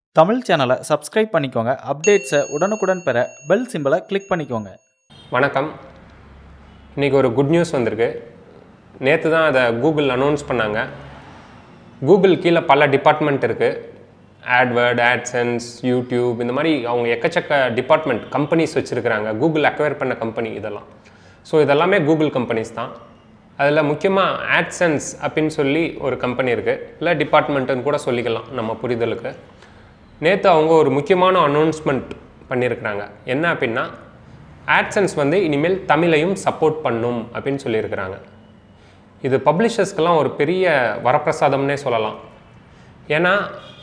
தமிழ் சேனலை சப்ஸ்கிரைப் பண்ணிக்கோங்க அப்டேட்ஸை உடனுக்குடன் பெற பெல் சிம்பலை கிளிக் பண்ணிக்கோங்க வணக்கம் இன்றைக்கி ஒரு குட் நியூஸ் வந்திருக்கு நேற்று தான் அதை கூகுள் அனௌன்ஸ் பண்ணாங்க கூகுள் கீழே பல டிபார்ட்மெண்ட் இருக்குது ஆட்வேர்ட் ஆட்சன்ஸ் யூடியூப் இந்த மாதிரி அவங்க எக்கச்சக்க டிபார்ட்மெண்ட் கம்பெனிஸ் வச்சுருக்கிறாங்க கூகுள் அக்வயர் பண்ண கம்பெனி இதெல்லாம் ஸோ இதெல்லாமே கூகுள் கம்பெனிஸ் தான் அதில் முக்கியமாக ஆட்சன்ஸ் அப்படின்னு சொல்லி ஒரு கம்பெனி இருக்குது இல்லை டிபார்ட்மெண்ட்டுன்னு கூட சொல்லிக்கலாம் நம்ம புரிதலுக்கு நேற்று அவங்க ஒரு முக்கியமான அனௌன்ஸ்மெண்ட் பண்ணியிருக்கிறாங்க என்ன அப்படின்னா ஆட்சன்ஸ் வந்து இனிமேல் தமிழையும் சப்போர்ட் பண்ணும் அப்படின்னு சொல்லியிருக்கிறாங்க இது பப்ளிஷர்ஸ்க்கெல்லாம் ஒரு பெரிய வரப்பிரசாதம்னே சொல்லலாம் ஏன்னா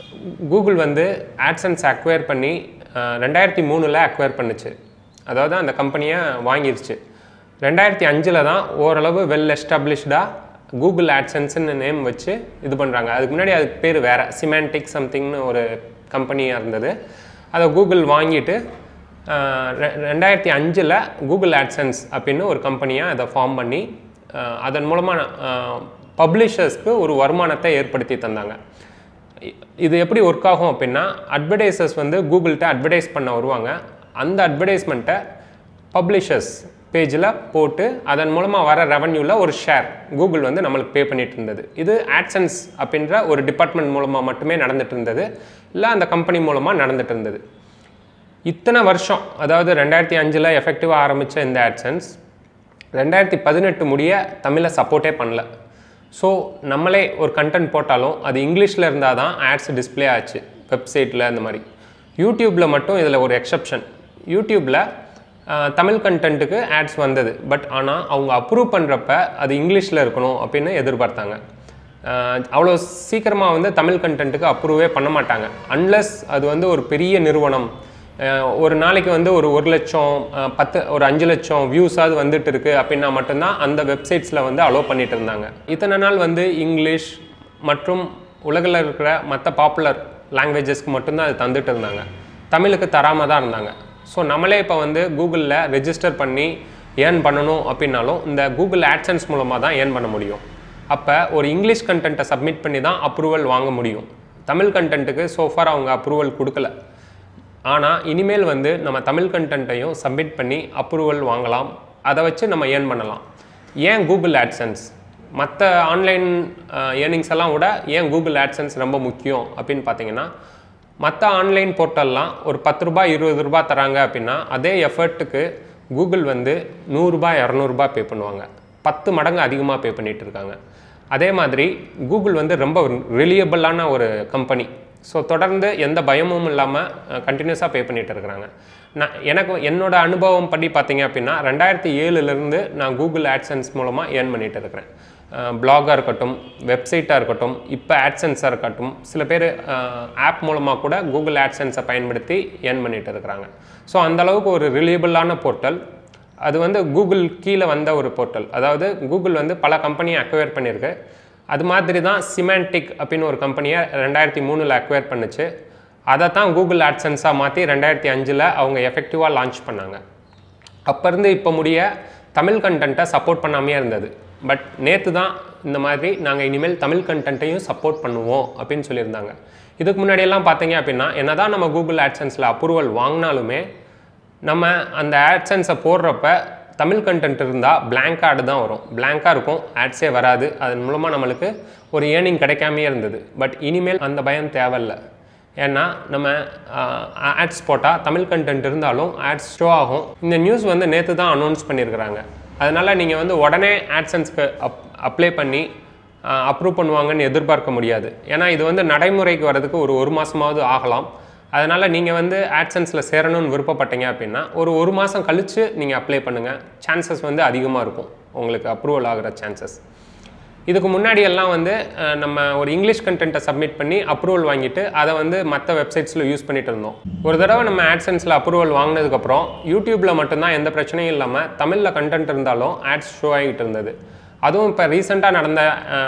கூகுள் வந்து ஆட்சன்ஸ் அக்வயர் பண்ணி அஹ், ரெண்டாயிரத்தி மூணில் அக்வயர் பண்ணுச்சு அதாவது அந்த கம்பெனியை வாங்கிருச்சு ரெண்டாயிரத்தி அஞ்சில் தான் ஓரளவு வெல் எஸ்டாப்ளிஷ்டாக கூகுள் ஆட்சன்ஸ்னு நேம் வச்சு இது பண்ணுறாங்க அதுக்கு முன்னாடி அதுக்கு பேர் வேறு சிமெண்டிக் சம்திங்னு ஒரு கம்பெனியாக இருந்தது அதை கூகுள் வாங்கிட்டு அஹ், ரெ- ரெண்டாயிரத்தி அஞ்சில் கூகுள் ஆட்சன்ஸ் அப்படின்னு ஒரு கம்பெனியாக அதை ஃபார்ம் பண்ணி அஹ், அதன் மூலமாக பப்ளிஷர்ஸ்க்கு ஒரு வருமானத்தை ஏற்படுத்தி தந்தாங்க இ- இது எப்படி ஒர்க் ஆகும் அப்படின்னா அட்வர்டைசர்ஸ் வந்து கூகுள்கிட்ட அட்வர்டைஸ் பண்ண வருவாங்க அந்த அட்வர்டைஸ்மெண்ட்டை பப்ளிஷர்ஸ் பேஜில் போட்டு அதன் மூலமாக வர ரெவன்யூவில் ஒரு ஷேர் கூகுள் வந்து நம்மளுக்கு பே பண்ணிட்டு இருந்தது இது ஆட்சன்ஸ் அப்படின்ற ஒரு டிபார்ட்மெண்ட் மூலமாக மட்டுமே நடந்துட்டு இருந்தது இல்லை அந்த கம்பெனி மூலமாக நடந்துட்டு இருந்தது இத்தனை வருஷம் அதாவது ரெண்டாயிரத்தி அஞ்சில் எஃபெக்டிவாக ஆரம்பித்த இந்த ஆட்சன்ஸ் ரெண்டாயிரத்தி பதினெட்டு முடிய தமிழை சப்போர்ட்டே பண்ணல ஸோ நம்மளே ஒரு கண்டென்ட் போட்டாலும் அது இங்கிலீஷில் இருந்தால் தான் ஆட்ஸ் டிஸ்ப்ளே ஆச்சு வெப்சைட்டில் அந்த மாதிரி யூடியூப்பில் மட்டும் இதில் ஒரு எக்ஸப்ஷன் யூடியூப்பில் தமிழ் கண்டென்ட்டுக்கு ஆட்ஸ் வந்தது பட் ஆனால் அவங்க அப்ரூவ் பண்ணுறப்ப அது இங்கிலீஷில் இருக்கணும் அப்படின்னு எதிர்பார்த்தாங்க அஹ் அவ்வளோ சீக்கிரமாக வந்து தமிழ் கண்டென்ட்டுக்கு அப்ரூவே பண்ண மாட்டாங்க அன்லஸ் அது வந்து ஒரு பெரிய நிறுவனம் அஹ் ஒரு நாளைக்கு வந்து ஒரு ஒரு லட்சம் அஹ் பத்து ஒரு அஞ்சு லட்சம் வியூஸாவது வந்துட்டு இருக்கு அப்படின்னா மட்டும்தான் அந்த வெப்சைட்ஸில் வந்து அலோவ் பண்ணிட்டு இருந்தாங்க இத்தனை நாள் வந்து இங்கிலீஷ் மற்றும் உலகில் இருக்கிற மற்ற பாப்புலர் லாங்குவேஜஸ்க்கு மட்டும்தான் அது தந்துட்டு இருந்தாங்க தமிழுக்கு தராமல் தான் இருந்தாங்க ஸோ நம்மளே இப்போ வந்து கூகுளில் ரெஜிஸ்டர் பண்ணி ஏர்ன் பண்ணணும் அப்படின்னாலும் இந்த கூகுள் ஆட்சன்ஸ் மூலமாக தான் ஏர்ன் பண்ண முடியும் அப்போ ஒரு இங்கிலீஷ் கண்டென்ட்டை சப்மிட் பண்ணி தான் அப்ரூவல் வாங்க முடியும் தமிழ் கண்டென்ட்டுக்கு சோஃபார் அவங்க அப்ரூவல் கொடுக்கல ஆனால் இனிமேல் வந்து நம்ம தமிழ் கண்டென்ட்டையும் சப்மிட் பண்ணி அப்ரூவல் வாங்கலாம் அதை வச்சு நம்ம ஏர்ன் பண்ணலாம் ஏன் கூகுள் ஆட்சன்ஸ் மற்ற ஆன்லைன் ஏர்னிங்ஸ் எல்லாம் விட ஏன் கூகுள் ஆட்சன்ஸ் ரொம்ப முக்கியம் அப்படின்னு பார்த்தீங்கன்னா மற்ற ஆன்லைன் போர்ட்டல்லாம் ஒரு பத்து ரூபாய் இருபது ரூபாய் தராங்க அப்படின்னா அதே எஃபர்ட்டுக்கு கூகுள் வந்து நூறுரூபா இரநூறுபா பே பண்ணுவாங்க பத்து மடங்கு அதிகமாக பே பண்ணிட்டு இருக்காங்க அதே மாதிரி கூகுள் வந்து ரொம்ப ரிலியபிளான ஒரு கம்பெனி ஸோ தொடர்ந்து எந்த பயமும் இல்லாமல் கண்டினியூஸாக பே பண்ணிட்டு இருக்கிறாங்க நான் எனக்கு என்னோட அனுபவம் படி பார்த்தீங்க அப்படின்னா ரெண்டாயிரத்தி ஏழுலேருந்து நான் கூகுள் ஆட்சன்ஸ் மூலமாக ஏர்ன் பண்ணிட்டு இருக்கிறேன் பிளாகாக இருக்கட்டும் வெப்சைட்டாக இருக்கட்டும் இப்போ ஆட்சன்ஸாக இருக்கட்டும் சில பேர் ஆப் மூலமாக கூட கூகுள் ஆட்சன்ஸை பயன்படுத்தி ஏர்ன் பண்ணிட்டு இருக்கிறாங்க ஸோ அந்த அளவுக்கு ஒரு ரிலியபிளான போர்ட்டல் அது வந்து கூகுள் கீழே வந்த ஒரு போர்ட்டல் அதாவது கூகுள் வந்து பல கம்பெனியை அக்வயர் பண்ணியிருக்கு அது மாதிரி தான் சிமெண்டிக் அப்படின்னு ஒரு கம்பெனியை ரெண்டாயிரத்தி மூணில் அக்வயர் பண்ணுச்சு அதை தான் கூகுள் ஆட்சன்ஸாக மாற்றி ரெண்டாயிரத்தி அஞ்சில் அவங்க எஃபெக்டிவாக லான்ச் பண்ணாங்க அப்போ இருந்து இப்போ முடிய தமிழ் கண்டென்ட்டை சப்போர்ட் பண்ணாமையே இருந்தது பட் நேற்று தான் இந்த மாதிரி நாங்கள் இனிமேல் தமிழ் கண்டென்ட்டையும் சப்போர்ட் பண்ணுவோம் அப்படின்னு சொல்லியிருந்தாங்க இதுக்கு முன்னாடியெல்லாம் பார்த்தீங்க அப்படின்னா என்னதான் நம்ம கூகுள் ஆட்சன்ஸில் அப்ரூவல் வாங்கினாலுமே நம்ம அந்த ஆட்சன்ஸை போடுறப்ப தமிழ் கண்டென்ட் இருந்தால் blank ஆடு தான் வரும் blank-ஆ இருக்கும் ஆட்ஸே வராது அதன் மூலமாக நம்மளுக்கு ஒரு ஏர்னிங் கிடைக்காமையே இருந்தது பட் இனிமேல் அந்த பயம் தேவையில்ல ஏன்னா நம்ம ஆட்ஸ் போட்டால் தமிழ் கண்டென்ட் இருந்தாலும் ஆட்ஸ் ஷோ ஆகும் இந்த நியூஸ் வந்து நேற்று தான் அனௌன்ஸ் பண்ணியிருக்கிறாங்க அதனால் நீங்கள் வந்து உடனே ஆட்சன்ஸ்க்கு அப் அப்ளை பண்ணி அப்ரூவ் பண்ணுவாங்கன்னு எதிர்பார்க்க முடியாது ஏன்னா இது வந்து நடைமுறைக்கு வர்றதுக்கு ஒரு ஒரு மாதமாவது ஆகலாம் அதனால் நீங்கள் வந்து ஆட்சன்ஸில் சேரணும்னு விருப்பப்பட்டீங்க அப்படின்னா ஒரு ஒரு மாதம் கழித்து நீங்கள் அப்ளை பண்ணுங்கள் சான்சஸ் வந்து அதிகமாக இருக்கும் உங்களுக்கு அப்ரூவல் ஆகிற சான்சஸ் இதுக்கு முன்னாடி எல்லாம் வந்து அஹ், நம்ம ஒரு இங்கிலீஷ் கண்டென்ட்டை சப்மிட் பண்ணி அப்ரூவல் வாங்கிட்டு அதை வந்து மற்ற வெப்சைட்ஸில் யூஸ் பண்ணிட்டு இருந்தோம் ஒரு தடவை நம்ம ஆட்சன்ஸில் அப்ரூவல் வாங்கினதுக்கப்புறம் யூடியூப்பில் மட்டும்தான் எந்த பிரச்சனையும் இல்லாமல் தமிழில் கண்டென்ட் இருந்தாலும் ஆட்ஸ் ஷோ ஆகிட்டு இருந்தது அதுவும் இப்போ ரீசெண்டாக நடந்த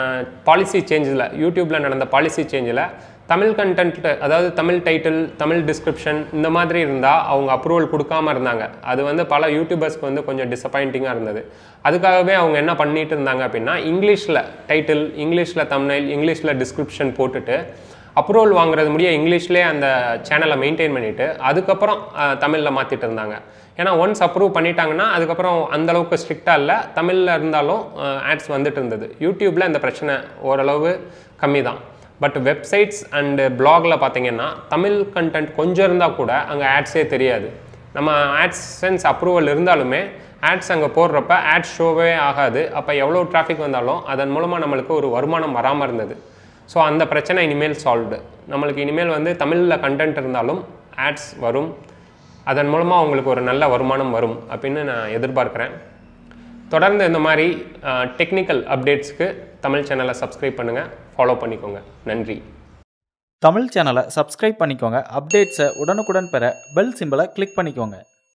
பாலிசி சேஞ்சில் யூடியூப்பில் நடந்த பாலிசி சேஞ்சில் தமிழ் கண்டென்ட் அதாவது தமிழ் டைட்டில் தமிழ் டிஸ்கிரிப்ஷன் இந்த மாதிரி இருந்தால் அவங்க அப்ரூவல் கொடுக்காம இருந்தாங்க அது வந்து பல யூடியூபர்ஸ்க்கு வந்து கொஞ்சம் டிசப்பாயிண்டிங்காக இருந்தது அதுக்காகவே அவங்க என்ன பண்ணிட்டு இருந்தாங்க அப்படின்னா இங்கிலீஷில் டைட்டில் இங்கிலீஷில் தமிழ் இங்கிலீஷில் டிஸ்கிரிப்ஷன் போட்டுட்டு அப்ரூவல் வாங்குறது முடிய இங்கிலீஷ்லேயே அந்த சேனலை மெயின்டைன் பண்ணிவிட்டு அதுக்கப்புறம் தமிழில் மாற்றிட்டு இருந்தாங்க ஏன்னா ஒன்ஸ் அப்ரூவ் பண்ணிட்டாங்கன்னா அதுக்கப்புறம் அந்த அளவுக்கு ஸ்ட்ரிக்டாக இல்லை தமிழில் இருந்தாலும் ஆட்ஸ் வந்துட்டு இருந்தது யூடியூப்பில் இந்த பிரச்சனை ஓரளவு கம்மி தான் பட் வெப்சைட்ஸ் அண்டு பிளாகில் பார்த்தீங்கன்னா தமிழ் கண்டென்ட் கொஞ்சம் இருந்தால் கூட அங்கே ஆட்ஸே தெரியாது நம்ம ஆட்ஸ் சென்ஸ் அப்ரூவல் இருந்தாலுமே ஆட்ஸ் அங்கே போடுறப்ப ஆட்ஸ் ஷோவே ஆகாது அப்போ எவ்வளோ டிராஃபிக் வந்தாலும் அதன் மூலமாக நம்மளுக்கு ஒரு வருமானம் வராமல் இருந்தது ஸோ அந்த பிரச்சனை இனிமேல் சால்வ்டு நம்மளுக்கு இனிமேல் வந்து தமிழில் கண்டென்ட் இருந்தாலும் ஆட்ஸ் வரும் அதன் மூலமாக உங்களுக்கு ஒரு நல்ல வருமானம் வரும் அப்படின்னு நான் எதிர்பார்க்குறேன் தொடர்ந்து இந்த மாதிரி டெக்னிக்கல் அப்டேட்ஸ்க்கு தமிழ் சேனலை சப்ஸ்கிரைப் பண்ணுங்கள் ஃபாலோ பண்ணிக்கோங்க நன்றி தமிழ் சேனலை சப்ஸ்கிரைப் பண்ணிக்கோங்க அப்டேட்ஸை உடனுக்குடன் பெற பெல் சிம்பலை கிளிக் பண்ணிக்கோங்க